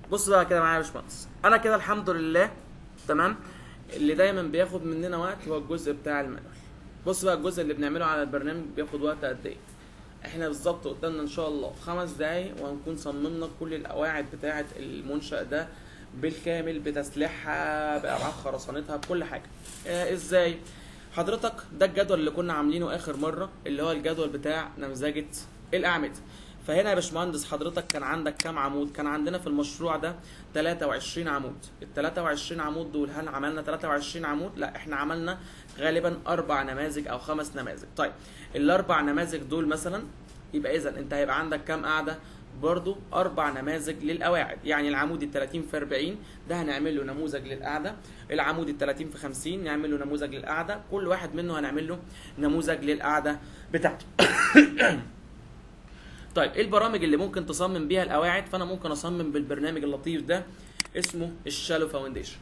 بص بقى كده معايا يا باشمهندس انا كده الحمد لله تمام اللي دايما بياخد مننا وقت هو الجزء بتاع المانوال بص بقى الجزء اللي بنعمله على البرنامج بياخد وقت قد ايه احنا بالظبط قدامنا ان شاء الله خمس دقايق وهنكون صممنا كل القواعد بتاعه المنشأ ده بالكامل بتسليحها بابعاد خرسانتها بكل حاجه آه ازاي حضرتك ده الجدول اللي كنا عاملينه اخر مره اللي هو الجدول بتاع نمذجه الاعمده فهنا يا باشمهندس حضرتك كان عندك كام عمود كان عندنا في المشروع ده 23 عمود ال 23 عمود دول هل عملنا 23 عمود لا احنا عملنا غالبا اربع نماذج او خمس نماذج طيب الاربع نماذج دول مثلا يبقى اذا انت هيبقى عندك كام قاعده برضو اربع نماذج للقواعد يعني العمود ال 30 في 40 ده هنعمل له نموذج للقعده العمود ال 30 في 50 نعمل له نموذج للقعده كل واحد منه هنعمل له نموذج للقعده بتاعته طيب ايه البرامج اللي ممكن تصمم بيها القواعد فانا ممكن اصمم بالبرنامج اللطيف ده اسمه الشالو فاونديشن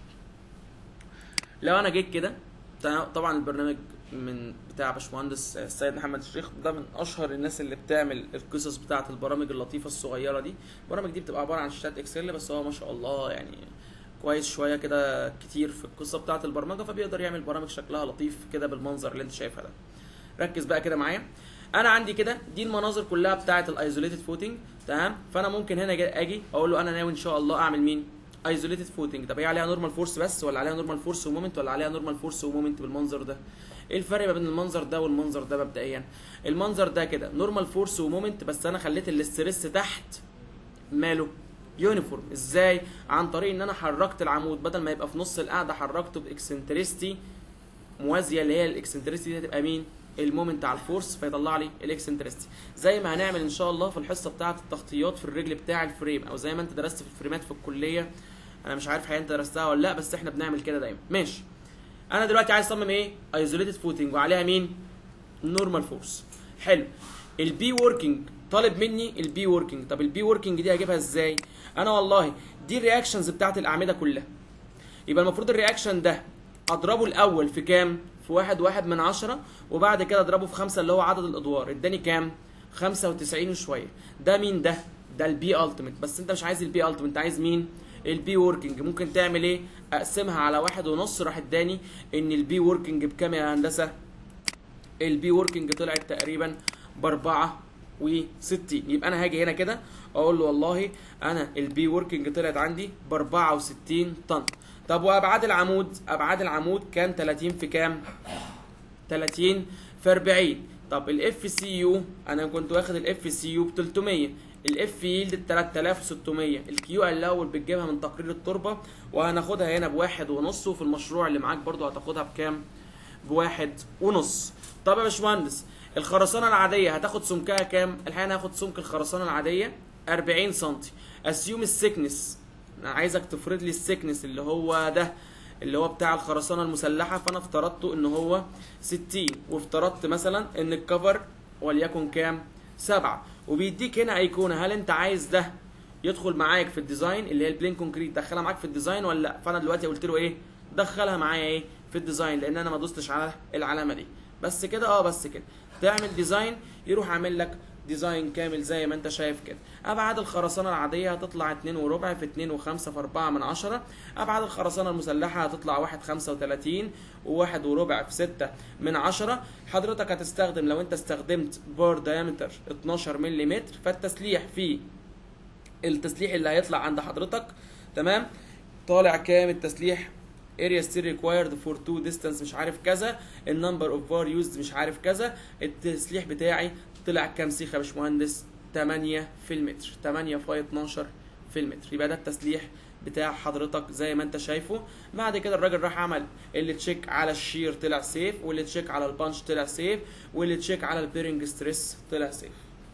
لو انا جيت كده طبعا البرنامج من بتاع باشمهندس السيد محمد الشيخ ده من اشهر الناس اللي بتعمل القصص بتاعه البرامج اللطيفه الصغيره دي البرامج دي بتبقى عباره عن شاشات اكسل بس هو ما شاء الله يعني كويس شويه كده كتير في القصه بتاعه البرمجه فبيقدر يعمل برامج شكلها لطيف كده بالمنظر اللي انت شايفها ده ركز بقى كده معايا انا عندي كده دي المناظر كلها بتاعه الايزوليتد فوتنج تمام فانا ممكن هنا اجي اقول له انا ناوي ان شاء الله اعمل مين ايزوليتد فوتنج طب هي عليها نورمال فورس بس ولا عليها نورمال فورس ومومنت ولا عليها نورمال فورس ومومنت بالمنظر ده ايه الفرق ما بين المنظر ده والمنظر ده مبدئيا المنظر ده كده نورمال فورس ومومنت بس انا خليت الاستريس تحت ماله يونيفورم ازاي عن طريق ان انا حركت العمود بدل ما يبقى في نص القاعده حركته باكسنتريستي موازيه اللي هي الاكسنتريستي دي هتبقى مين المومنت على الفورس فيطلع لي الاكسنتريستي زي ما هنعمل ان شاء الله في الحصه بتاعه التغطيات في الرجل بتاع الفريم او زي ما انت درست في الفريمات في الكليه انا مش عارف حقيقة انت درستها ولا لا بس احنا بنعمل كده دايما ماشي انا دلوقتي عايز اصمم ايه ايزوليتد فوتنج وعليها مين نورمال فورس حلو البي وركينج طالب مني البي وركينج طب البي وركينج دي هجيبها ازاي انا والله دي الرياكشنز بتاعت الاعمده كلها يبقى المفروض الرياكشن ده اضربه الاول في كام في واحد واحد من عشرة وبعد كده اضربه في خمسة اللي هو عدد الادوار اداني كام خمسة وتسعين وشوية ده مين ده ده البي التيميت بس انت مش عايز البي التيميت انت عايز مين البي وركينج ممكن تعمل ايه اقسمها على واحد ونص راح اداني ان البي وركينج بكام يا هندسه البي وركينج طلعت تقريبا باربعة وستين يبقى انا هاجي هنا كده اقول له والله انا البي وركينج طلعت عندي ب 64 طن طب وابعاد العمود ابعاد العمود كان 30 في كام 30 في 40 طب الاف سي يو انا كنت واخد الاف سي يو ب 300 الاف يلد ب 3600 الكيو الاول بتجيبها من تقرير التربه وهناخدها هنا بواحد ونص وفي المشروع اللي معاك برضو هتاخدها بكام بواحد ونص طب يا باشمهندس الخرسانه العاديه هتاخد سمكها كام الحقيقه انا هاخد سمك الخرسانه العاديه 40 سم اسيوم السكنس انا عايزك تفرض لي السكنس اللي هو ده اللي هو بتاع الخرسانه المسلحه فانا افترضته ان هو 60 وافترضت مثلا ان الكفر وليكن كام سبعة وبيديك هنا ايقونه هل انت عايز ده يدخل معاك في الديزاين اللي هي البلين كونكريت دخلها معاك في الديزاين ولا لا فانا دلوقتي قلت له ايه دخلها معايا ايه في الديزاين لان انا ما دوستش على العلامه دي بس كده اه بس كده تعمل ديزاين يروح عامل لك ديزاين كامل زي ما انت شايف كده ابعاد الخرسانه العاديه هتطلع 2 وربع في 2 و5 في 4 من 10 ابعاد الخرسانه المسلحه هتطلع 1 35 و1 وربع في 6 من 10 حضرتك هتستخدم لو انت استخدمت بار دايمتر 12 ملم فالتسليح في التسليح اللي هيطلع عند حضرتك تمام طالع كام التسليح area still required for two distance مش عارف كذا النمبر اوف بار used مش عارف كذا التسليح بتاعي طلع كام سيخه يا باشمهندس 8 في المتر 8 في 12 في المتر يبقى ده التسليح بتاع حضرتك زي ما انت شايفه بعد كده الراجل راح عمل اللي تشيك على الشير طلع سيف واللي تشيك على البانش طلع سيف واللي تشيك على البيرنج ستريس طلع سيف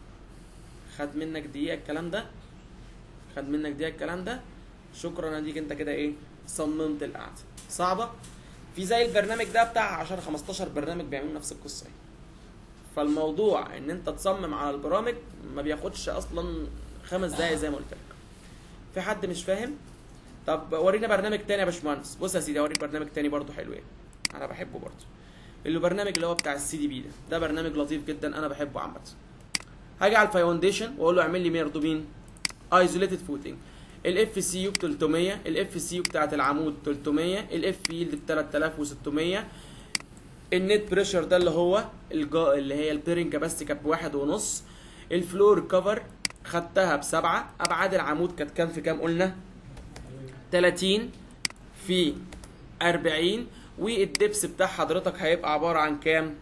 خد منك دقيقه الكلام ده خد منك دقيقه الكلام ده شكرا اديك انت كده ايه صممت القعده صعبه في زي البرنامج ده بتاع 10 15 برنامج بيعملوا نفس القصه فالموضوع ان انت تصمم على البرامج ما بياخدش اصلا خمس دقايق زي ما قلت لك في حد مش فاهم طب ورينا برنامج تاني يا باشمهندس بص يا سيدي اوريك برنامج تاني برضو حلو يعني انا بحبه برضو البرنامج اللي هو بتاع السي دي بي ده ده برنامج لطيف جدا انا بحبه عامه هاجي على الفاونديشن واقول له اعمل لي برضه مين ايزوليتد فوتنج الاف سي يو ب 300 الاف سي يو بتاعت العمود 300 الاف يلد ب 3600 النت بريشر ده اللي هو الجا اللي هي البيرنج كاباسيتي كانت بواحد ونص الفلور كفر خدتها بسبعة ابعاد العمود كانت كام في كام قلنا 30 في 40 والدبس بتاع حضرتك هيبقى عبارة عن كام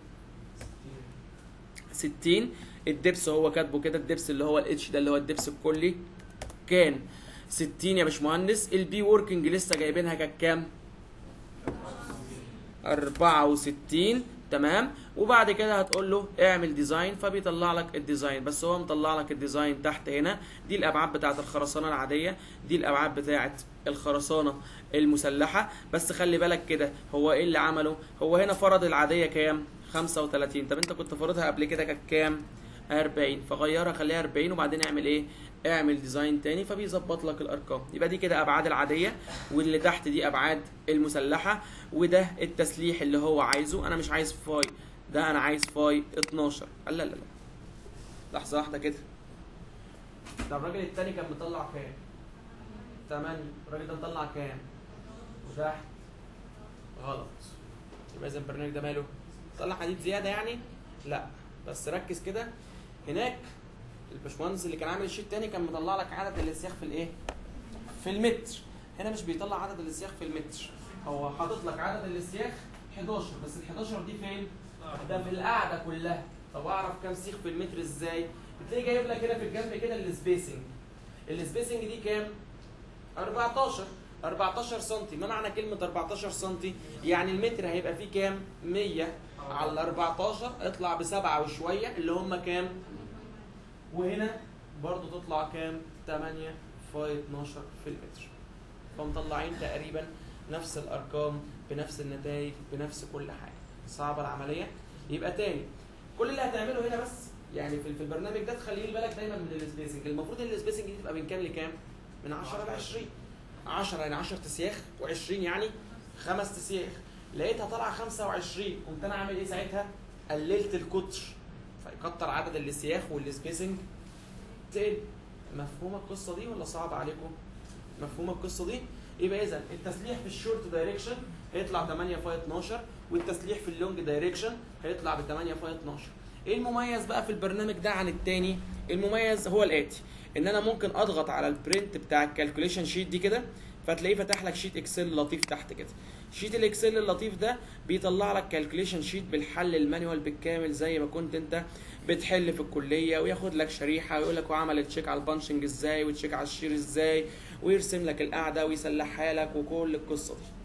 60 الدبس هو كاتبه كده الدبس اللي هو الاتش ده اللي هو الدبس الكلي كان 60 يا باشمهندس البي وركينج لسه جايبينها كانت كام 64 تمام وبعد كده هتقول له اعمل ديزاين فبيطلع لك الديزاين بس هو مطلع لك الديزاين تحت هنا دي الابعاد بتاعه الخرسانه العاديه دي الابعاد بتاعه الخرسانه المسلحه بس خلي بالك كده هو ايه اللي عمله هو هنا فرض العاديه كام 35 طب انت كنت فرضها قبل كده كانت كام 40 فغيرها خليها 40 وبعدين اعمل ايه اعمل ديزاين تاني فبيظبط لك الارقام يبقى دي كده ابعاد العاديه واللي تحت دي ابعاد المسلحه وده التسليح اللي هو عايزه انا مش عايز فاي ده انا عايز فاي 12 لا لا لا لحظه واحده كده ده الراجل التاني كان مطلع كام 8 الراجل ده مطلع كام وتحت غلط يبقى اذا البرنامج ده ماله طلع حديد زياده يعني لا بس ركز كده هناك الباشمهندس اللي كان عامل الشيت تاني كان مطلع لك عدد الاسياخ في الايه في المتر هنا مش بيطلع عدد الاسياخ في المتر هو حاطط لك عدد الاسياخ 11 بس ال 11 دي فين ده في القاعده كلها طب اعرف كام سيخ في المتر ازاي بتلاقي جايب لك هنا في الجنب كده السبيسنج السبيسنج دي كام 14 14 سم ما معنى كلمه 14 سم يعني المتر هيبقى فيه كام 100 على ال 14 اطلع بسبعة وشويه اللي هم كام وهنا برضو تطلع كام 8 في 12 في المتر فمطلعين تقريبا نفس الارقام بنفس النتائج بنفس كل حاجه صعبه العمليه يبقى تاني كل اللي هتعمله هنا بس يعني في في البرنامج ده تخلي بالك دايما من السبيسنج المفروض السبيسنج دي تبقى من كام لكام من 10 ل 20 10 يعني 10 تسياخ و20 يعني خمس تسياخ لقيتها طالعه 25 قمت انا عامل ايه ساعتها قللت القطر فيكتر عدد السياخ والسبيسنج تقل مفهومه القصه دي ولا صعب عليكم مفهومه القصه دي يبقى اذا التسليح في الشورت دايركشن هيطلع 8 في 12 والتسليح في اللونج دايركشن هيطلع ب 8 في 12 ايه المميز بقى في البرنامج ده عن التاني المميز هو الاتي ان انا ممكن اضغط على البرنت بتاع الكالكوليشن شيت دي كده فتلاقيه فتح لك شيت اكسل لطيف تحت كده شيت الاكسل اللطيف ده بيطلع لك كالكوليشن شيت بالحل المانيوال بالكامل زي ما كنت انت بتحل في الكليه وياخد لك شريحه ويقول لك وعمل تشيك على البانشنج ازاي وتشيك على الشير ازاي ويرسم لك القاعده ويسلحها لك وكل القصه دي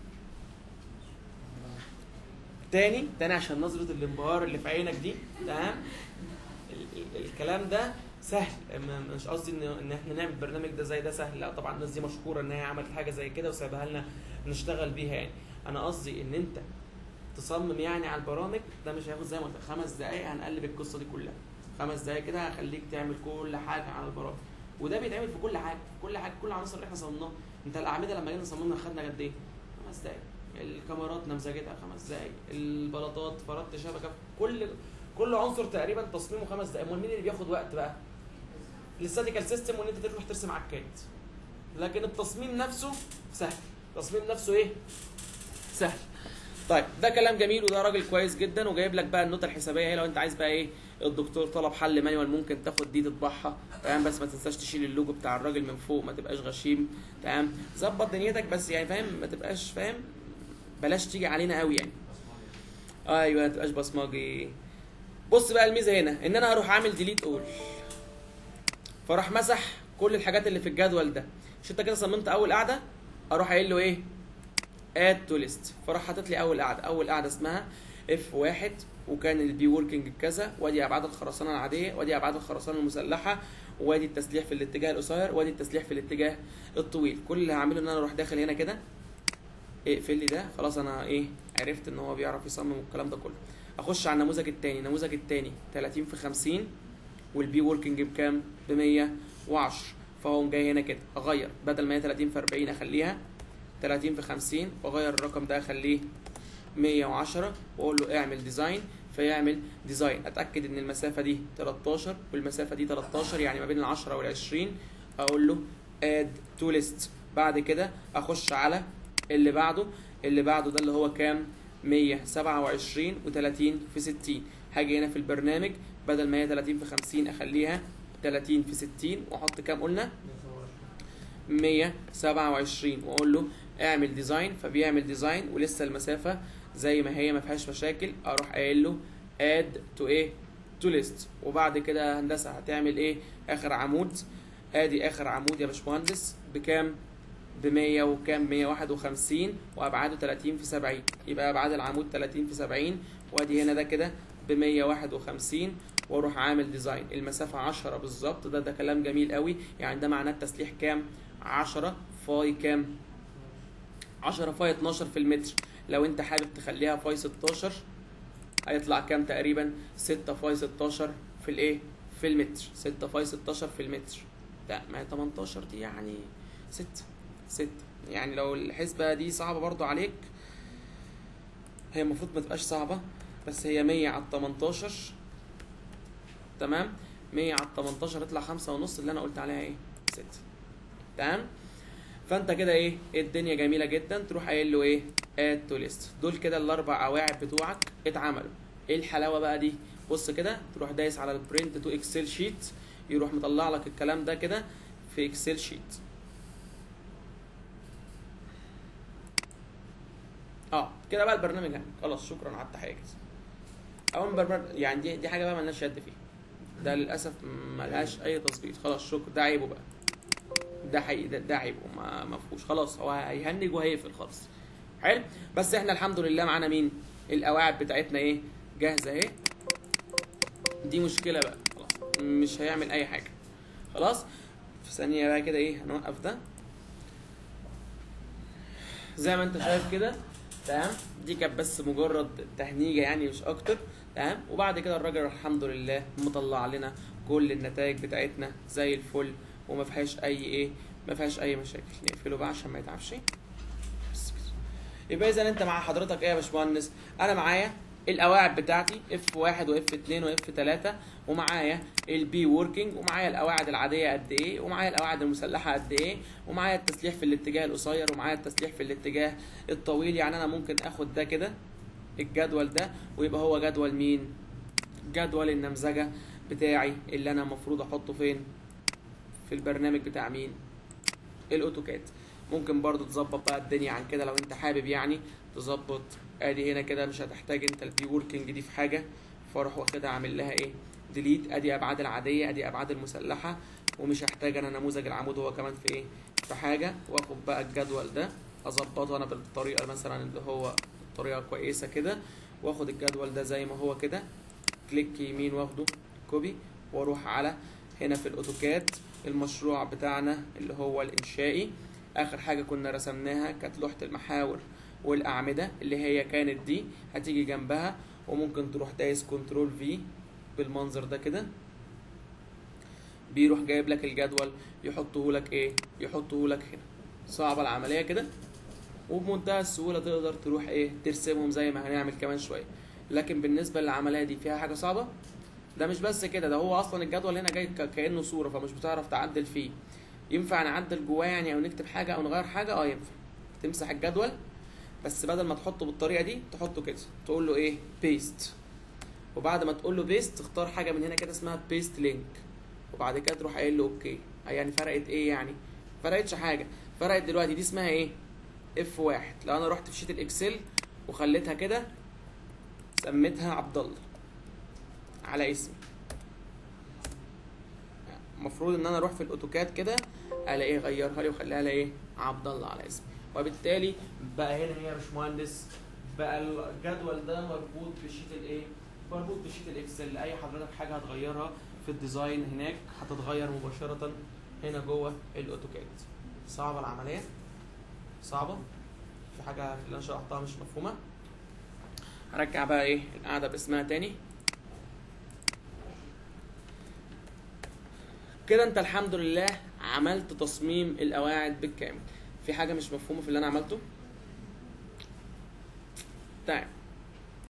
تاني تاني عشان نظره الانبهار اللي في عينك دي تمام ال- ال- الكلام ده سهل م- مش قصدي ان ان احنا نعمل برنامج ده زي ده سهل لا طبعا الناس دي مشكوره ان هي عملت حاجه زي كده وسايبها لنا نشتغل بيها يعني انا قصدي ان انت تصمم يعني على البرامج ده مش هياخد زي ما قلت لك خمس دقايق هنقلب القصه دي كلها خمس دقايق كده هخليك تعمل كل حاجه على البرامج وده بيتعمل في كل حاجه في كل حاجه كل العناصر اللي احنا صممناها انت الاعمده لما جينا صممنا خدنا قد ايه؟ خمس دقايق الكاميرات نمذجتها خمس دقايق البلاطات فرضت شبكه كل كل عنصر تقريبا تصميمه خمس دقايق امال مين اللي بياخد وقت بقى؟ الاستاتيكال سيستم وان انت تروح ترسم عكات لكن التصميم نفسه سهل التصميم نفسه ايه؟ سهل طيب ده كلام جميل وده راجل كويس جدا وجايب لك بقى النوتة الحسابيه ايه لو انت عايز بقى ايه الدكتور طلب حل مانيوال ممكن تاخد دي تطبعها تمام بس ما تنساش تشيل اللوجو بتاع الراجل من فوق ما تبقاش غشيم تمام ظبط دنيتك بس يعني فاهم ما تبقاش فاهم بلاش تيجي علينا قوي يعني ايوه ما تبقاش بصمجي بص بقى الميزه هنا ان انا هروح عامل ديليت اول فراح مسح كل الحاجات اللي في الجدول ده مش انت كده صممت اول قاعده اروح قايل له ايه اد تو ليست فراح حاطط لي اول قاعده اول قاعده اسمها اف واحد وكان البي وركينج كذا وادي ابعاد الخرسانه العاديه وادي ابعاد الخرسانه المسلحه وادي التسليح في الاتجاه القصير وادي التسليح في الاتجاه الطويل كل اللي هعمله ان انا اروح داخل هنا كده اقفل لي ده خلاص انا ايه عرفت ان هو بيعرف يصمم الكلام ده كله اخش على النموذج الثاني النموذج الثاني 30 في 50 والبي وركينج بكام ب 110 فهو جاي هنا كده اغير بدل ما هي 30 في 40 اخليها 30 في 50 واغير الرقم ده اخليه 110 واقول له اعمل ديزاين فيعمل ديزاين اتاكد ان المسافه دي 13 والمسافه دي 13 يعني ما بين ال 10 وال 20 اقول له اد تو ليست بعد كده اخش على اللي بعده اللي بعده ده اللي هو كام 127 و30 في 60 هاجي هنا في البرنامج بدل ما هي 30 في 50 اخليها 30 في 60 واحط كام قلنا 127 واقول له اعمل ديزاين فبيعمل ديزاين ولسه المسافه زي ما هي ما فيهاش مشاكل اروح قايل له اد تو ايه تو ليست وبعد كده هندسه هتعمل ايه اخر عمود ادي اخر عمود يا باشمهندس بكام ب 100 وكام 151 وابعاده 30 في 70 يبقى ابعاد العمود 30 في 70 وادي هنا ده كده ب 151 واروح عامل ديزاين المسافه 10 بالظبط ده ده كلام جميل قوي يعني ده معناه التسليح كام 10 فاي كام 10 فاي 12 في المتر لو انت حابب تخليها فاي 16 هيطلع كام تقريبا 6 فاي 16 في الايه في المتر 6 فاي 16 في المتر لا ما هي 18 دي يعني 6 6 يعني لو الحسبة دي صعبة برضو عليك هي المفروض ما تبقاش صعبة بس هي 100 على 18 تمام 100 على 18 يطلع 5 ونص اللي انا قلت عليها ايه 6 تمام فانت كده ايه الدنيا جميله جدا تروح قايل له ايه اد تو ليست دول كده الاربع قواعد بتوعك اتعملوا ايه الحلاوه بقى دي بص كده تروح دايس على البرنت تو اكسل شيت يروح مطلع لك الكلام ده كده في اكسل شيت اه كده بقى البرنامج يعني خلاص شكرا على التحيه كده اول برنامج يعني دي دي حاجه بقى ملناش يد فيها ده للاسف ملهاش اي تظبيط خلاص شكرا ده عيبه بقى ده حقيقي ده, ده عيبه ما ما فيهوش خلاص هو هيهنج وهيقفل خالص حلو بس احنا الحمد لله معانا مين القواعد بتاعتنا ايه جاهزه اهي دي مشكله بقى خلاص مش هيعمل اي حاجه خلاص في ثانيه بقى كده ايه هنوقف ده زي ما انت شايف كده تمام دي كانت بس مجرد تهنيجه يعني مش اكتر تمام وبعد كده الراجل الحمد لله مطلع لنا كل النتائج بتاعتنا زي الفل وما فيهاش اي ايه ما فيهاش اي مشاكل نقفله بقى عشان ما يتعبش بس كده يبقى اذا انت مع حضرتك ايه يا باشمهندس انا معايا القواعد بتاعتي اف 1 واف 2 واف 3 ومعايا البي وركينج ومعايا القواعد العاديه قد ايه ومعايا القواعد المسلحه قد ايه ومعايا التسليح في الاتجاه القصير ومعايا التسليح في الاتجاه الطويل يعني انا ممكن اخد ده كده الجدول ده ويبقى هو جدول مين جدول النمذجه بتاعي اللي انا المفروض احطه فين في البرنامج بتاع مين الاوتوكاد ممكن برضو تظبط بقى الدنيا عن كده لو انت حابب يعني تظبط ادي هنا كده مش هتحتاج انت البي وركينج دي في حاجه فاروح واخدها عامل لها ايه ديليت ادي ابعاد العاديه ادي ابعاد المسلحه ومش هحتاج انا نموذج العمود هو كمان في ايه في حاجه واخد بقى الجدول ده اظبطه انا بالطريقه مثلا اللي هو طريقه كويسه كده واخد الجدول ده زي ما هو كده كليك يمين واخده كوبي واروح على هنا في الاوتوكاد المشروع بتاعنا اللي هو الانشائي اخر حاجه كنا رسمناها كانت لوحه المحاور والاعمده اللي هي كانت دي هتيجي جنبها وممكن تروح دايس كنترول في بالمنظر ده كده بيروح جايب لك الجدول يحطه لك ايه يحطه لك هنا صعبه العمليه كده وبمنتهى السهوله تقدر تروح ايه ترسمهم زي ما هنعمل كمان شويه لكن بالنسبه للعمليه دي فيها حاجه صعبه ده مش بس كده ده هو اصلا الجدول هنا جاي كانه صوره فمش بتعرف تعدل فيه ينفع نعدل جواه يعني او نكتب حاجه او نغير حاجه اه ينفع تمسح الجدول بس بدل ما تحطه بالطريقه دي تحطه كده تقول له ايه بيست وبعد ما تقول له بيست تختار حاجه من هنا كده اسمها بيست لينك وبعد كده تروح قايل له اوكي يعني فرقت ايه يعني فرقتش حاجه فرقت دلوقتي دي اسمها ايه اف واحد لو انا رحت في شيت الاكسل وخليتها كده سميتها عبد الله على اسمي المفروض ان انا اروح في الاوتوكاد كده الاقيه غيرها لي وخليها لي ايه عبد الله على اسمي وبالتالي بقى هنا هي يا باشمهندس بقى الجدول ده مربوط بشيت الايه مربوط بشيت الاكسل اي حضرتك حاجه هتغيرها في الديزاين هناك هتتغير مباشره هنا جوه الاوتوكاد صعبه العمليه صعبه في حاجه في اللي انا شرحتها مش مفهومه هرجع بقى ايه القعده باسمها تاني كده انت الحمد لله عملت تصميم القواعد بالكامل في حاجه مش مفهومه في اللي انا عملته طيب